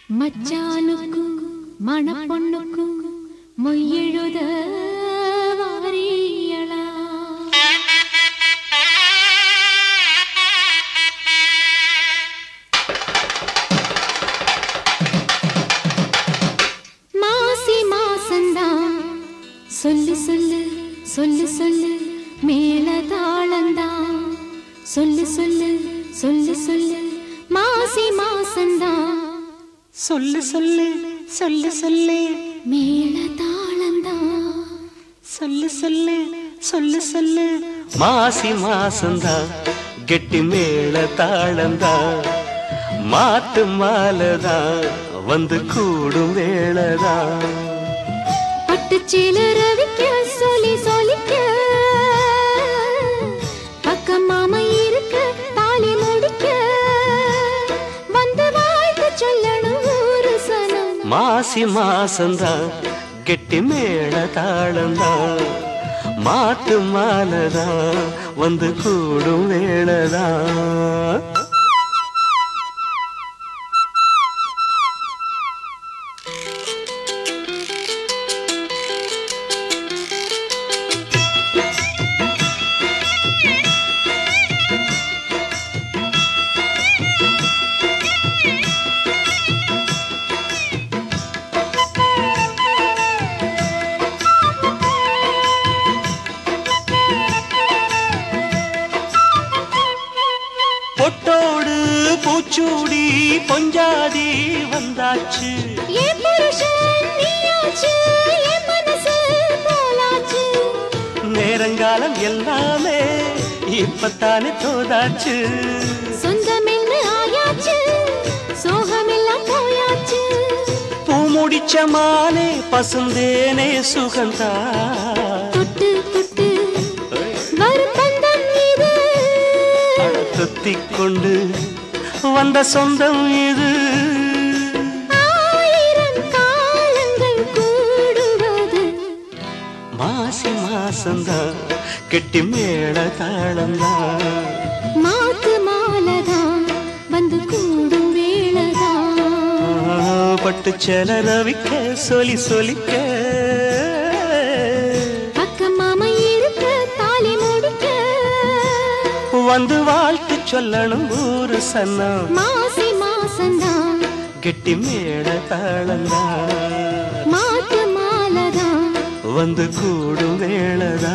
மச்சானுக்கும் மணப்பொண்ணுக்கும் மொய்யெழுத வாரியளா மாசி மாசந்தான் சொல்லு சொல்லு சொல்லு சொல்லு மேல தாளந்தான் சொல்லு சொல்லு சொல்லு சொல்லு மாசி மாசந்தான் சொல்லு சொல்லு சொல்லு சொல்லு மேல தாளந்தான் சொல்லு சொல்லு சொல்லு சொல்லு மாசி மாசந்தா கெட்டி மேள தாளந்தா மாட்டு மாலதா வந்து கூடும் வேளதா பட்டுச்சீல ரவிக்க சொல்லி சொல்லிக்க பக்கம் மாமா இருக்க தாலி முடிக்க வந்து வாழ்த்து சொல்லணும் ஒரு சனம் மாசி மாசந்தா கெட்டி மேள தாளந்தா மாட்டு மாலதா வந்து கூடும் வேளதா பொட்டோடு பூச்சூடி பொஞ்சாதி வந்தாச்சு என் புருஷன் நீயாச்சு என் மனசு போலாச்சு நேரங்காலம் எல்லாமே இப்பத்தானே தோதாச்சு சொந்தமென்னு ஆயாச்சு சோகமெல்லாம் போயாச்சு பூ முடிச்ச மானே பசுந்தேனே சுகந்தா தொட்டு தொட்டு வரும் பந்தம் இது துத்திக் கொண்டு வந்த சொந்தம் இது ஆயிரம் காலங்கள் கூடுவது மாசி மாசந்தா கெட்டி மேள தாளந்தா மாத்து மாலதான் வந்து கூடும் வேளதான் பட்டு செல ரவிக்க சொல்லி சொல்லிக்க பக்கம் மாமா இருக்க தாலி முடிக்க வந்து வாழ்த்து சொல்லணும் ஊரு சன்னம் மாசி மாசந்தான் கெட்டி மேட தாளந்தா மாத்து மாலதான் வந்து கூடும் வேளதா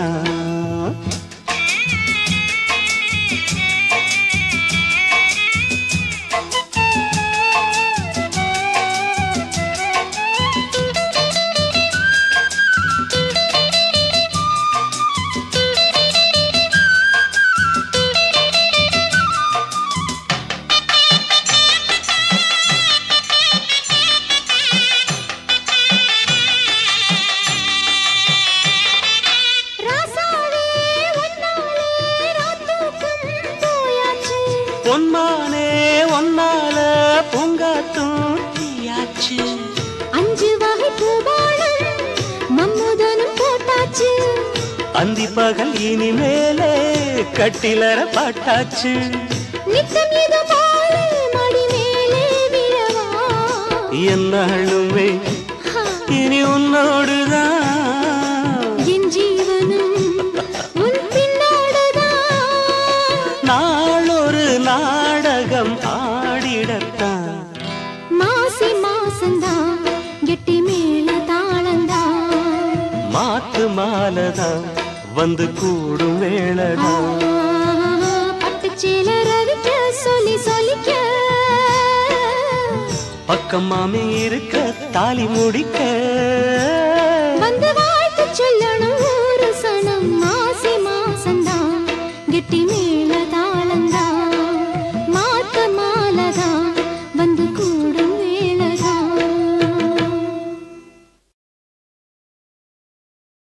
ராசாவே ஒன்னாலே ராத்தூக்கம் போயாச்சு பொன்மானே ஒன்னால பூங்காத்தும் தீயாச்சு அஞ்சு வகை பூபாலம் மம்முதனும் போட்டாச்சு அந்தி பகல் இனிமேலே கட்டிலர பாட்டாச்சு நித்தம் இது போல மடி மேலே விழவா என்னாலுமே ஹா, இனி உன்னோடுதான் என் ஜீவனும் உன் பின்னோடுதான் நாளொரு நாடகம் ஆடிடத்தான் மாசி மாசந்தான் கெட்டி மேல தாளந்தான் மாத்து மாலதான் வந்து கூடும் வேளதான் பட்டுச்சேல ரவிக்க சொல்லி சொல்லிக்க பக்கம் மாமி இருக்க தாலி முடிக்க வந்து வாழ்த்து சொல்லணும் ஒரு சனம் மாசி மாசந்தான் கெட்டி மேல